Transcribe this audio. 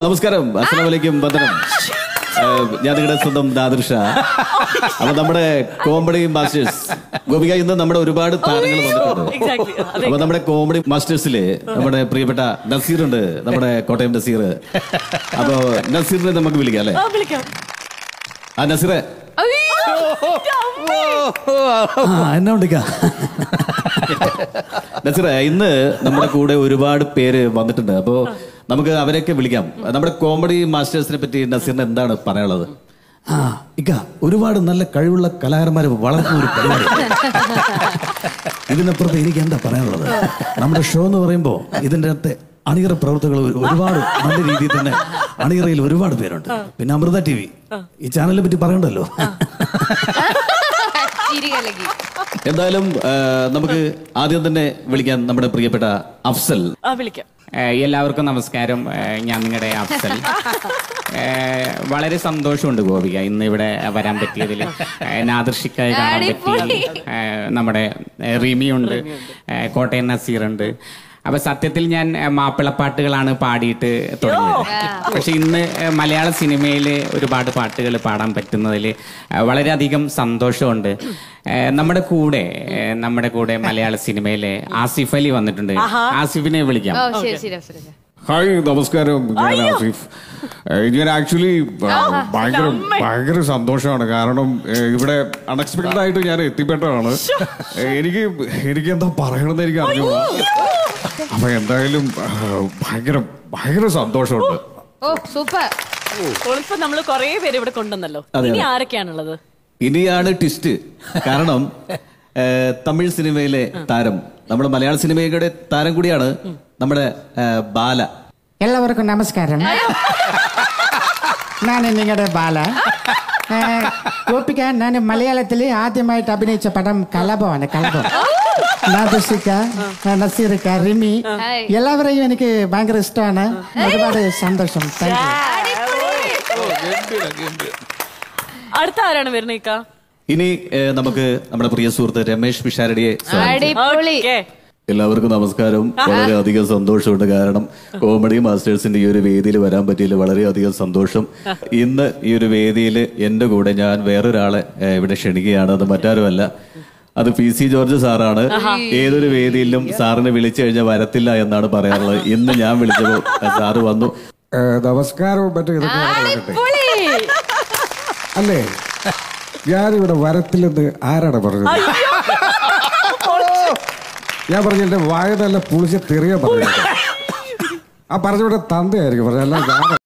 നമസ്കാരം അസ്സലാം വലൈക്കും വന്ദനം ഏഹ്, ഞാൻ നിങ്ങളുടെ സ്വന്തം ദാദൃഷ അപ്പൊ നമ്മുടെ കോമഡി മാസ്റ്റേഴ്സ് ഗോപിക ഇന്ന് നമ്മുടെ ഒരുപാട് താരങ്ങൾ വന്നിട്ടുണ്ട് Exactly. അതെ. അപ്പൊ നമ്മുടെ കോമഡി മാസ്റ്റേഴ്സില് നമ്മുടെ പ്രിയപ്പെട്ട നസീർ ഉണ്ട് നമ്മുടെ കോട്ടയം നസീർ അപ്പൊ നസീറിനെ നമുക്ക് വിളിക്കാം അല്ലെ ആ, വിളിക്കാം ആ നസീറെ എന്നാ ഉണ്ടിക്ക നസീറെ ഇന്ന് നമ്മുടെ കൂടെ ഒരുപാട് പേര് വന്നിട്ടുണ്ട് അപ്പോ നമുക്ക് അവരെയൊക്കെ വിളിക്കാം നമ്മുടെ കോമഡി മാസ്റ്റേഴ്സിനെ പറ്റി നസീറിന് എന്താണ് പറയാനുള്ളത് ആ ഇക്ക ഒരുപാട് നല്ല കഴിവുള്ള കലാകാരന്മാർ വളർത്തുന്ന ഒരു പരിപാടി ഇതിനപ്പുറത്ത് എനിക്ക് എന്താ പറയാനുള്ളത് നമ്മുടെ ഷോ എന്ന് പറയുമ്പോൾ ഇതിൻ്റെ അകത്തെ അണിയറ പ്രവർത്തകൾ ഒരു- ഒരുപാട് നല്ല രീതിയിൽ തന്നെ അണിയറയിൽ ഒരുപാട് പേരുണ്ട് പിന്നെ അമൃത ടി വി ഈ ചാനലിനെ പറ്റി പറയണ്ടല്ലോ ചിരി കലകി എന്തായാലും ആ, നമുക്ക് ആദ്യം തന്നെ വിളിക്കാൻ നമ്മുടെ പ്രിയപ്പെട്ട അഫ്സൽ ആ വിളിക്കാം ഏഹ് എല്ലാവർക്കും നമസ്കാരം ഏഹ് ഞാൻ നിങ്ങളുടെ അഫ്സൽ ഏഹ് വളരെ സന്തോഷമുണ്ട് ഗോപിക ഇന്ന് ഇവിടെ വരാൻ പറ്റിയതിൽ നാദർഷിക്കായി കാണാൻ പറ്റി ഏഹ് നമ്മുടെ ഏഹ് റിമിയുണ്ട് ഏഹ് കോട്ടയം നസീറുണ്ട് അപ്പൊ സത്യത്തിൽ ഞാൻ ഏഹ് മാപ്പിളപ്പാട്ടുകളാണ് പാടിയിട്ട് തുടങ്ങിയത് പക്ഷെ ഇന്ന് ഏഹ് മലയാള സിനിമയിൽ ഒരുപാട് പാട്ടുകൾ പാടാൻ പറ്റുന്നതിൽ ഏഹ് വളരെയധികം സന്തോഷമുണ്ട് ഏഹ് നമ്മുടെ കൂടെ ഏഹ് നമ്മുടെ കൂടെ മലയാള സിനിമയിലെ ആസിഫ് അലി വന്നിട്ടുണ്ട് ആസിഫിനെ വിളിക്കാം ഓ ശരി ശരി അഫ്സൽ ഹായ് നമസ്കാരം ഞാൻ ആസിഫ് ഏഹ് ഞാൻ ആക്ച്വലി ഭയങ്കര ഭയങ്കര സന്തോഷമാണ് കാരണം ഏഹ് ഇവിടെ അൺഎക്സ്പെക്ടഡ് ആയിട്ട് ഞാൻ എത്തിപ്പെട്ടതാണ് ഏഹ് എനിക്ക് എനിക്ക് എന്താ പറയണമെന്ന് എനിക്ക് അറിഞ്ഞൂടാ അപ്പൊ എന്തായാലും ഏഹ് ഭയങ്കര ഭയങ്കര സന്തോഷമുണ്ട് ഓ സൂപ്പർ ഇപ്പൊ നമ്മള് കൊറേ പേര് ഇവിടെ കൊണ്ടുവന്നല്ലോ അതെ, ഇനി അതെ. ആരൊക്കെയാണുള്ളത് ഇനിയാണ് ട്വിസ്റ്റ് കാരണം ഏ, തമിഴ് സിനിമയിലെ താരം നമ്മുടെ മലയാള സിനിമയുടെ താരം കൂടിയാണ് നമ്മുടെ ഏ, ബാല എല്ലാവർക്കും നമസ്കാരം ഞാൻ നിങ്ങളുടെ ബാല ഏ, ഗോപിക ഞാൻ മലയാളത്തിൽ ആദ്യമായിട്ട് അഭിനയിച്ച പടം കലബമാണ് കലബം നാദുഷിക്ക നസീറിക്ക റിമി ഹായ്. എല്ലാവരെയും എനിക്ക് ഭയങ്കര ഇഷ്ടമാണ് ഒരുപാട് സന്തോഷം താങ്ക് യു അടുത്ത ആരാണ് വരുന്നേക്ക ഇനി ഏ, നമുക്ക് നമ്മുടെ പ്രിയ സുഹൃത്ത് രമേശ് പിഷാരടിയെ സ്വാഗതം ചെയ്യാം. അടിപൊളി എല്ലാവർക്കും നമസ്കാരം വളരെയധികം സന്തോഷമുണ്ട് കാരണം കോമഡി മാസ്റ്റേഴ്സിന്റെ ഈ ഒരു വേദിയിൽ വരാൻ പറ്റിയതിൽ വളരെയധികം സന്തോഷം ഇന്ന് ഈ ഒരു വേദിയിൽ എന്റെ കൂടെ ഞാൻ വേറൊരാളെ ഏ, ഇവിടെ ക്ഷണിക്കുകയാണ് അത് മറ്റാരുമല്ല അത് പി സി ജോർജ് സാറാണ് ഏതൊരു വേദിയിലും സാറിനെ വിളിച്ചു കഴിഞ്ഞാൽ വരത്തില്ല എന്നാണ് പറയാറുള്ളത് ഇന്ന് ഞാൻ വിളിച്ചപ്പോൾ സാറ് വന്നു ഏഹ് നമസ്കാരവും മറ്റും ഇതൊക്കെ ഞാൻ പറയട്ടെ. അടിപൊളി അല്ലേ ഞാനിവിടെ വരത്തില്ലെന്ന് ആരാണ് പറഞ്ഞത് ഞാൻ പറഞ്ഞു എന്റെ വായ നല്ല പുളിച്ച തെറിയ പറഞ്ഞു ആ പറഞ്ഞവിടെ തന്തയായിരിക്കും പറഞ്ഞ അല്ല ഞാൻ